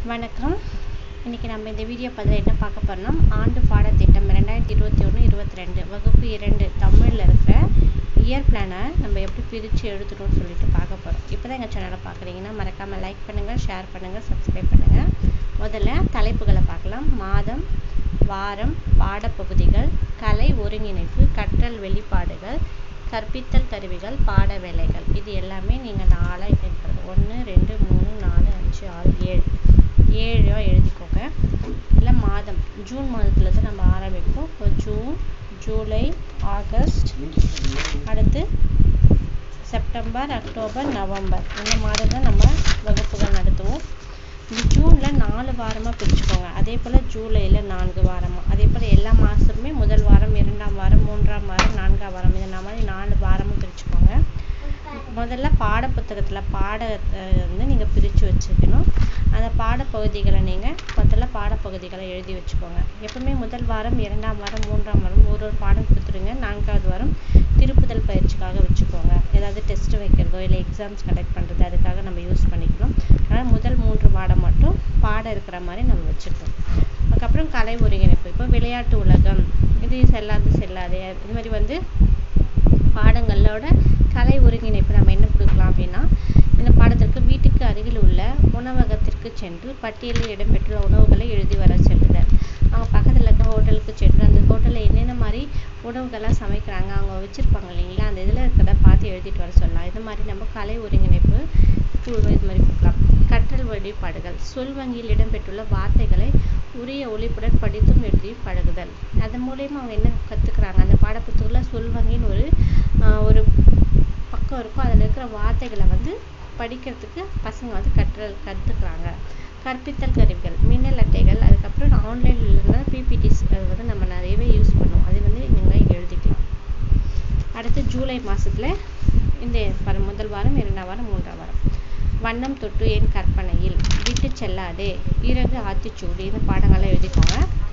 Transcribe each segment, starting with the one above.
வணக்கம் இன்றைக்கி நம்ம இந்த வீடியோ பதில் என்ன பார்க்க போகிறோம்னா ஆண்டு பாடத்திட்டம் ரெண்டாயிரத்தி இருபத்தி ஒன்று இருபத்தி ரெண்டு வகுப்பு இரண்டு தமிழில் இருக்கிற இயர் பிளானை நம்ம எப்படி பிரித்து எழுதணும்னு சொல்லிட்டு பார்க்க போகிறோம் இப்போ தான் எங்கள் சேனலை பார்க்குறீங்கன்னா மறக்காமல் லைக் பண்ணுங்கள் ஷேர் பண்ணுங்கள் சப்ஸ்கிரைப் பண்ணுங்கள் முதல்ல தலைப்புகளை பார்க்கலாம் மாதம் வாரம் பாடப்பகுதிகள் கலை ஒருங்கிணைப்பு கற்றல் வெளிப்பாடுகள் கற்பித்தல் கருவிகள் பாட வேலைகள் இது எல்லாமே நீங்கள் நாலாக இருக்கிறது ஒன்று ரெண்டு மூணு நாலு அஞ்சு ஆறு ஏழு ஏழாக எழுதிக்கோங்க இல்லை மாதம் ஜூன் மாதத்தில் தான் நம்ம ஆரம்பிப்போம் இப்போ ஜூன் ஜூலை ஆகஸ்ட் அடுத்து செப்டம்பர் அக்டோபர் நவம்பர் இந்த மாதம் தான் நம்ம வகுப்புகள் நடத்துவோம் இந்த ஜூனில் நாலு வாரமாக பிரிச்சுக்கோங்க அதே போல் ஜூலையில் நான்கு வாரமாக அதே போல் எல்லா மாதமுமே முதல் வாரம் இரண்டாம் வாரம் மூன்றாம் வாரம் நான்காம் வாரம் இந்த மாதிரி நாலு வாரமும் பிரிச்சுக்கோங்க முதல்ல பாடப்புத்தகத்தில் பாடத்தை வந்து நீங்கள் பிரித்து வச்சுக்கணும் அந்த பாடப்பகுதிகளை நீங்கள் முதல்ல பாடப்பகுதிகளை எழுதி வச்சுக்கோங்க எப்பவுமே முதல் வாரம் இரண்டாம் வாரம் மூன்றாம் வாரம் ஒரு ஒரு பாடம் கொடுத்துருங்க நான்காவது வாரம் திருப்புதல் பயிற்சிக்காக வச்சுக்கோங்க ஏதாவது டெஸ்ட் வைக்கிறதோ இல்லை எக்ஸாம்ஸ் கண்டக்ட் பண்ணுறது அதுக்காக நம்ம யூஸ் பண்ணிக்கணும் ஆனால் முதல் மூன்று பாடம் மட்டும் பாடம் இருக்கிற மாதிரி நம்ம வச்சுக்கணும் அதுக்கப்புறம் கலை ஒருங்கிணைப்பு இப்போ விளையாட்டு உலகம் இது செல்லாது செல்லாது இது மாதிரி வந்து பாடங்களோட கலை ஒருங்கிணைப்பு நம்ம என்ன கொடுக்கலாம் அப்படின்னா இந்த பாடத்திற்கு வீட்டுக்கு அருகில் உள்ள உணவகத்திற்கு சென்று பட்டியலில் இடம்பெற்றுள்ள உணவுகளை எழுதி வர சொல்லுதல் அவங்க பக்கத்தில் இருக்க ஹோட்டலுக்கு சென்று அந்த ஹோட்டலில் என்னென்ன மாதிரி உணவுகள்லாம் சமைக்கிறாங்க அவங்க வச்சுருப்பாங்க இல்லைங்களா அந்த இதில் இருக்கிறத பார்த்து எழுதிட்டு வர சொல்லலாம் இது மாதிரி நம்ம கலை ஒருங்கிணைப்பு குழு இது மாதிரி கொடுக்கலாம் கற்றல் வழிபாடுகள் சொல் வங்கியில் இடம்பெற்றுள்ள வார்த்தைகளை உரிய ஒழிப்புடன் படித்தும் எழுதியும் பழகுதல் அதன் மூலயமா அவங்க என்ன கற்றுக்குறாங்க அந்த பாடப்புத்தகத்தில் சொல் வங்கின்னு ஒரு ஒரு பக்கம் இருக்கும் அதில் இருக்கிற வார்த்தைகளை வந்து படிக்கிறதுக்கு பசங்க வந்து கற்றல் கற்றுக்குறாங்க கற்பித்தல் கருவிகள் மின்னல் அட்டைகள் அதுக்கப்புறம் ஆன்லைனில் இருந்த பிபிடிஸ் அது வந்து நம்ம நிறையவே யூஸ் பண்ணுவோம் அது வந்து நீங்கள் இங்கே எழுதிக்கலாம் அடுத்து ஜூலை மாதத்தில் இந்த முதல் வாரம் இரண்டாம் வாரம் மூன்றாம் வாரம் வண்ணம் தொட்டு என் கற்பனையில் விட்டு செல்லாதே இறகு ஆத்திச்சூடி இந்த பாடங்களை எழுதிக்கோங்க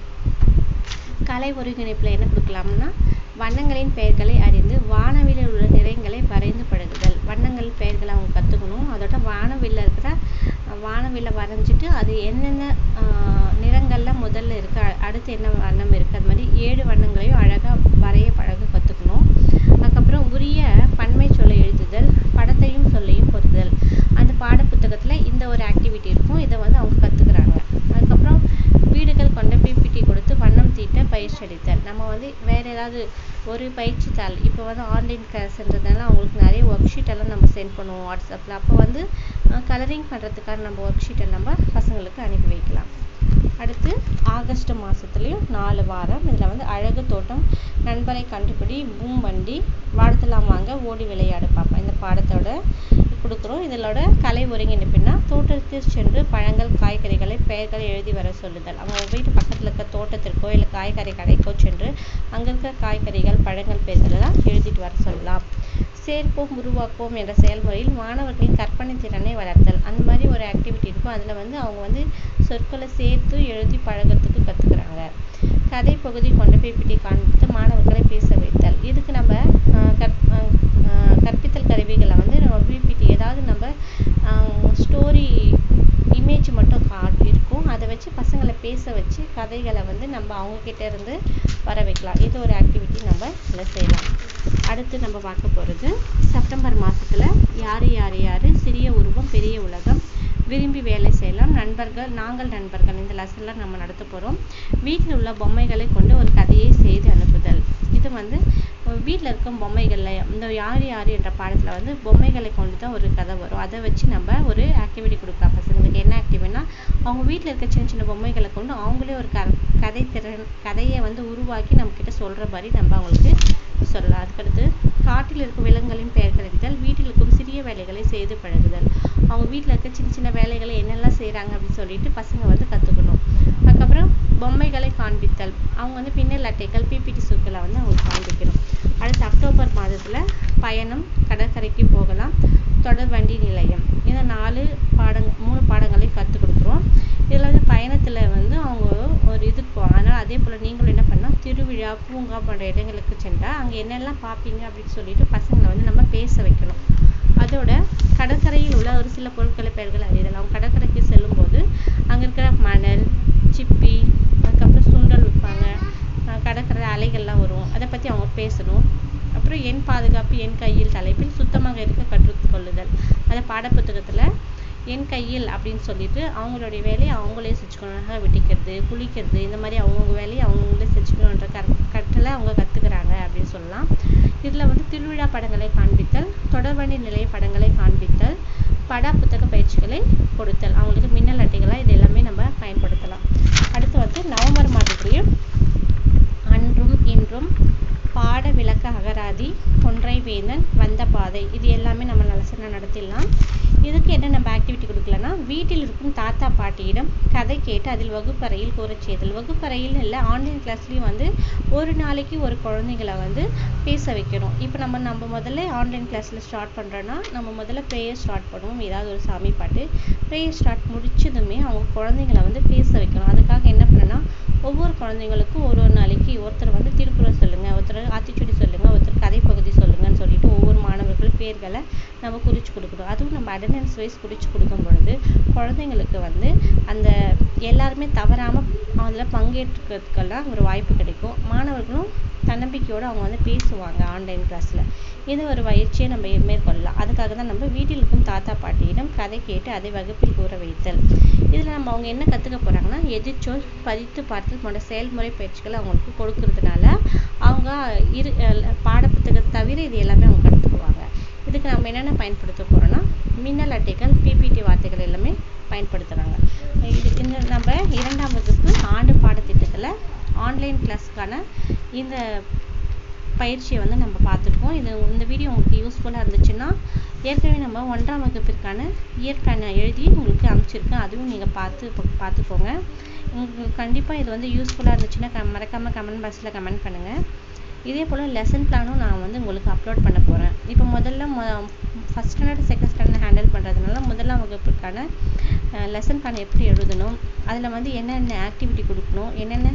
கலை ஒருங்கிணைப்பில் என்ன கொடுக்கலாம்னா வண்ணங்களின் பெயர்களை அறிந்து வானவிலில் உள்ள நிறங்களை வரைந்து பழகுதல் வண்ணங்கள் பெயர்களை அவங்க கற்றுக்கணும் அதோட வானவில்ல இருக்கிற வானவில்ல வரைஞ்சிட்டு அது என்னென்ன நிறங்களில் முதல்ல இருக்கு அடுத்து என்ன வண்ணம் இருக்குது அது மாதிரி ஏழு வண்ணங்களையும் அழகாக வரைய பழக கற்றுக்கணும் அதுக்கப்புறம் உரிய பன்மை சொல்லை எழுதுதல் படத்தையும் சொல்லையும் பொறுத்துதல் அந்த பாடப்புத்தகத்தில் இந்த ஒரு ஆக்டிவிட்டி இருக்கும் இதை வந்து அவங்க கற்றுக்குறாங்க அதுக்கப்புறம் வீடுகள் கொண்ட பிபிடி கொடுத்து வண்ணம் தீட்ட பயிற்சி அளித்தல் நம்ம வந்து வேறு ஏதாவது ஒரு பயிற்சி தாள் இப்போ வந்து ஆன்லைன் கிளாஸ்ன்றதுனால அவங்களுக்கு நிறைய ஒர்க் ஷீட் எல்லாம் நம்ம சென்ட் பண்ணுவோம் வாட்ஸ்அப்பில் அப்போ வந்து கலரிங் பண்ணுறதுக்கான நம்ம ஒர்க் ஷீட்டை நம்ம பசங்களுக்கு அனுப்பி வைக்கலாம் அடுத்து ஆகஸ்ட் மாதத்துலேயும் நாலு வாரம் இதில் வந்து அழகு தோட்டம் நண்பரை கண்டுபிடி பூம் வண்டி வாழ்த்தலாம் வாங்க ஓடி விளையாடு பாப்பா இந்த பாடத்தோட கொடுக்குறோம் இதோட கலை ஒருங்கிணைப்புனா தோட்டத்தில் சென்று பழங்கள் காய்கறிகளை பெயர்களை எழுதி வர சொல்லுதல் அவங்க வீட்டு பக்கத்தில் இருக்க தோட்டத்திற்கோ இல்லை காய்கறி கடைக்கோ சென்று அங்கே இருக்க காய்கறிகள் பழங்கள் பெயர்களெல்லாம் எழுதிட்டு வர சொல்லலாம் சேர்ப்போம் உருவாக்குவோம் என்ற செயல்முறையில் மாணவர்களின் கற்பனை திறனை வளர்த்தல் அந்த மாதிரி ஒரு ஆக்டிவிட்டி இருக்கும் அதில் வந்து அவங்க வந்து சொற்களை சேர்த்து எழுதி பழகிறதுக்கு கற்றுக்குறாங்க கதை பகுதி கொண்ட பிபிடி காண்பித்து மாணவர்களை பேச வைத்தல் இதுக்கு நம்ம கற்பித்தல் கருவிகளை வந்து நம்ம பிபிடி ஏதாவது நம்ம ஸ்டோரி இமேஜ் மட்டும் காட்டி இருக்கும் அதை வச்சு பசங்களை பேச வச்சு கதைகளை வந்து நம்ம அவங்கக்கிட்ட இருந்து வர வைக்கலாம் இது ஒரு ஆக்டிவிட்டி நம்ம இதில் செய்யலாம் அடுத்து நம்ம பார்க்க போகிறது செப்டம்பர் மாதத்தில் யார் யார் யார் சிறிய உருவம் பெரிய உலகம் விரும்பி வேலை செய்யலாம் நண்பர்கள் நாங்கள் நண்பர்கள் இந்த லெசன்லாம் நம்ம நடத்த போகிறோம் வீட்டில் உள்ள பொம்மைகளை கொண்டு ஒரு கதையை செய்து அனுப்புதல் இது வந்து வீட்டில் இருக்கும் பொம்மைகளில் இந்த யார் யார் என்ற பாடத்தில் வந்து பொம்மைகளை கொண்டு தான் ஒரு கதை வரும் அதை வச்சு நம்ம ஒரு ஆக்டிவிட்டி கொடுக்கலாம் பசங்களுக்கு என்ன ஆக்டிவிட்டினா அவங்க வீட்டில் இருக்க சின்ன சின்ன பொம்மைகளை கொண்டு அவங்களே ஒரு க கதை திறன் கதையை வந்து உருவாக்கி நம்மக்கிட்ட சொல்கிற மாதிரி நம்ம அவங்களுக்கு சொல்லலாம் அதுக்கடுத்து காட்டில் இருக்கும் விலங்குகளின் பெயர்கள் அறிதல் வீட்டில் இருக்கும் சிறிய வேலைகளை செய்து பழகுதல் அவங்க வீட்டில் இருக்க சின்ன சின்ன வேலைகளை என்னெல்லாம் செய்கிறாங்க அப்படின்னு சொல்லிட்டு பசங்க வந்து கற்றுக்கணும் அதுக்கப்புறம் பொம்மைகளை காண்பித்தல் அவங்க வந்து பின்னல் அட்டைகள் பிபிடி சொற்களை வந்து அவங்க காண்பிக்கணும் அடுத்து அக்டோபர் மாதத்தில் பயணம் கடற்கரைக்கு போகலாம் தொடர் வண்டி நிலையம் இந்த நாலு பாடங் மூணு பாடங்களை கற்றுக் கொடுக்குறோம் இதில் வந்து பயணத்தில் வந்து அவங்க ஒரு இதுக்கு போவாங்க அதனால் அதே போல் நீங்களும் என்ன பண்ணால் திருவிழா பூங்கா போன்ற இடங்களுக்கு சென்றால் அங்கே என்னெல்லாம் பார்ப்பீங்க அப்படின்னு சொல்லிட்டு பசங்களை வந்து நம்ம பேச வைக்கணும் அதோட கடற்கரையில் உள்ள ஒரு சில பொருட்களை பெயர்கள் அறிதல் அவங்க கடற்கரைக்கு செல்லும்போது அங்கே பாதுகாப்பு என் கையில் தலைப்பில் சுத்தமாக இருக்க கற்றுக்கொள்ளுதல் அந்த பாடப்புத்தகத்துல என் கையில் அப்படின்னு சொல்லிட்டு அவங்களுடைய வேலையை அவங்களே செஞ்சுக்கணும் நகை வெட்டிக்கிறது குளிக்கிறது இந்த மாதிரி அவங்கவுங்க வேலையை அவங்கவுங்களே செஞ்சுக்கணுன்ற கற் கற்றலை அவங்க கத்துக்கிறாங்க அப்படின்னு சொல்லலாம் இதுல வந்து திருவிழா படங்களை காண்பித்தல் தொடர்வண்டி நிலைய படங்களை காண்பித்தல் பட புத்தக பயிற்சிகளை கொடுத்தல் அவங்களுக்கு மின்னல் அட்டைகளா இது எல்லாமே நம்ம பயன்படுத்தலாம் அடுத்து வந்து நவம்பர் மாதத்துலயே அன்றும் இன்றும் பாட விளக்க அகராதி கொன்றை வேந்தன் வந்த பாதை இது எல்லாமே நம்ம லெசனை நடத்திடலாம் இதுக்கு என்ன நம்ம ஆக்டிவிட்டி கொடுக்கலன்னா வீட்டில் இருக்கும் தாத்தா பாட்டியிடம் கதை கேட்டு அதில் வகுப்பறையில் கூறச் செய்தல் வகுப்பறையில் இல்லை ஆன்லைன் கிளாஸ்லயும் வந்து ஒரு நாளைக்கு ஒரு குழந்தைங்களை வந்து பேச வைக்கணும் இப்போ நம்ம நம்ம முதல்ல ஆன்லைன் கிளாஸ்ல ஸ்டார்ட் பண்றோம்னா நம்ம முதல்ல ப்ரேயர் ஸ்டார்ட் பண்ணுவோம் ஏதாவது ஒரு சாமி பாட்டு ப்ரேயர் ஸ்டார்ட் முடிச்சதுமே அவங்க குழந்தைங்களை வந்து பேச வைக்கணும் அதுக்காக என்ன பண்ணனா ஒவ்வொரு குழந்தைங்களுக்கும் ஒரு ஒரு நாளைக்கு ஒருத்தர் வந்து திருக்குறள் சொல்லுங்க ஒருத்தர் ஆத்திச்சூடி சொல்லுங்க ஒருத்தர் கதை பகுதி சொல்லுங்கன்னு சொல்லிட்டு ஒவ்வொரு மாணவர்கள் பேர்களை நம்ம குறிச்சு கொடுக்கணும் அதுவும் நம்ம அட்டெண்டன்ஸ் வைஸ் குறிச்சு கொடுக்கும் பொழுது குழந்தைங்களுக்கு வந்து அந்த எல்லாருமே தவறாம அதுல பங்கேற்றுக்கிறதுக்கெல்லாம் ஒரு வாய்ப்பு கிடைக்கும் மாணவர்களும் தன்னம்பிக்கையோட அவங்க வந்து பேசுவாங்க ஆன்லைன் கிளாஸ்ல இது ஒரு பயிற்சியை நம்ம மேற்கொள்ளலாம் அதுக்காக தான் நம்ம வீட்டில் இருக்கும் தாத்தா பாட்டியிடம் கதை கேட்டு அதை வகுப்பில் கூற வைத்தல் இதுல நம்ம அவங்க என்ன கத்துக்க போறாங்கன்னா எதிர்ச்சொல் பதித்து பார்த்தல் போன்ற செயல்முறை பயிற்சிகளை அவங்களுக்கு கொடுக்கறதுனால அவங்க இரு பாடப்புத்தகத்தை தவிர இது எல்லாமே அவங்க கத்துக்குவாங்க இதுக்கு நம்ம என்னென்ன பயன்படுத்த போறோம்னா மின்னல் அட்டைகள் பிபிடி வார்த்தைகள் எல்லாமே பயன்படுத்துறாங்க இது இந்த நம்ம இரண்டாம் வகுப்பு ஆண்டு பாடத்திட்டத்துல ஆன்லைன் கிளாஸ்க்கான இந்த பயிற்சியை வந்து நம்ம பார்த்துருக்கோம் இது இந்த வீடியோ உங்களுக்கு யூஸ்ஃபுல்லாக இருந்துச்சுன்னா ஏற்கனவே நம்ம ஒன்றாம் வகுப்பிற்கான இயற்கை எழுதி உங்களுக்கு அனுப்பிச்சிருக்கேன் அதுவும் நீங்கள் பார்த்து பார்த்துக்கோங்க உங்களுக்கு கண்டிப்பாக இது வந்து யூஸ்ஃபுல்லாக இருந்துச்சுன்னா க மறக்காமல் கமெண்ட் பாக்ஸில் கமெண்ட் பண்ணுங்கள் இதே போல் லெசன் பிளானும் நான் வந்து உங்களுக்கு அப்லோட் பண்ண போகிறேன் இப்போ முதல்ல மொ first standard second standard handle பண்ணுறதுனால முதலாம் வகுப்புக்கான லெசன் பிளான் எப்படி எழுதணும் அதில் வந்து என்னென்ன ஆக்டிவிட்டி கொடுக்கணும் என்னென்ன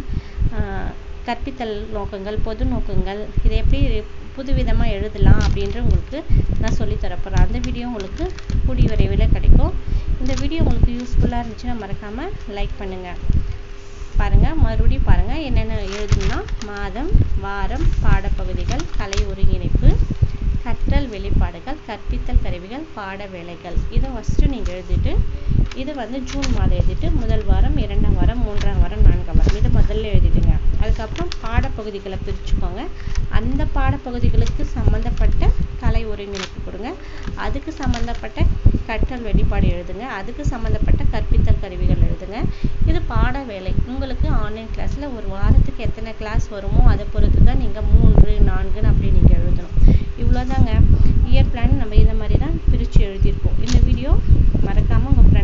கற்பித்தல் நோக்கங்கள் பொது நோக்கங்கள் இதை எப்படி புதுவிதமாக எழுதலாம் அப்படின்ற உங்களுக்கு நான் சொல்லித் தரப்போகிறேன் அந்த வீடியோ உங்களுக்கு கூடிய விரைவில் கிடைக்கும் இந்த வீடியோ உங்களுக்கு யூஸ்ஃபுல்லாக இருந்துச்சுன்னா மறக்காமல் லைக் பண்ணுங்கள் பாருங்கள் மறுபடியும் பாருங்கள் என்னென்ன எழுதணும்னா மாதம் வாரம் பாடப்பகுதிகள் கலை ஒருங்கிணைப்பு கற்றல் வெளிப்பாடுகள் கற்பித்தல் கருவிகள் பாட வேலைகள் இதை ஃபஸ்ட்டு நீங்கள் எழுதிட்டு இது வந்து ஜூன் மாதம் எழுதிட்டு முதல் வாரம் இரண்டாம் வாரம் மூன்றாம் வாரம் நான்காம் வாரம் இதை முதல்ல எழுதிடுங்க அதுக்கப்புறம் பாடப்பகுதிகளை பிரிச்சுக்கோங்க அந்த பாடப்பகுதிகளுக்கு சம்மந்தப்பட்ட கலை ஒருங்கிணைப்பு கொடுங்க அதுக்கு சம்மந்தப்பட்ட கற்றல் வெளிப்பாடு எழுதுங்க அதுக்கு சம்மந்தப்பட்ட கற்பித்தல் கருவிகள் எழுதுங்க இது பாட வேலை உங்களுக்கு ஆன்லைன் கிளாஸ்ல ஒரு வாரத்துக்கு எத்தனை கிளாஸ் வருமோ அதை பொறுத்து தான் நீங்கள் மூன்று நான்குன்னு அப்படி நீங்கள் எழுதணும் இவ்வளோதாங்க இயர் பிளான் நம்ம இந்த மாதிரி தான் பிரித்து எழுதியிருக்கோம் இந்த வீடியோ மறக்காமல் உங்கள்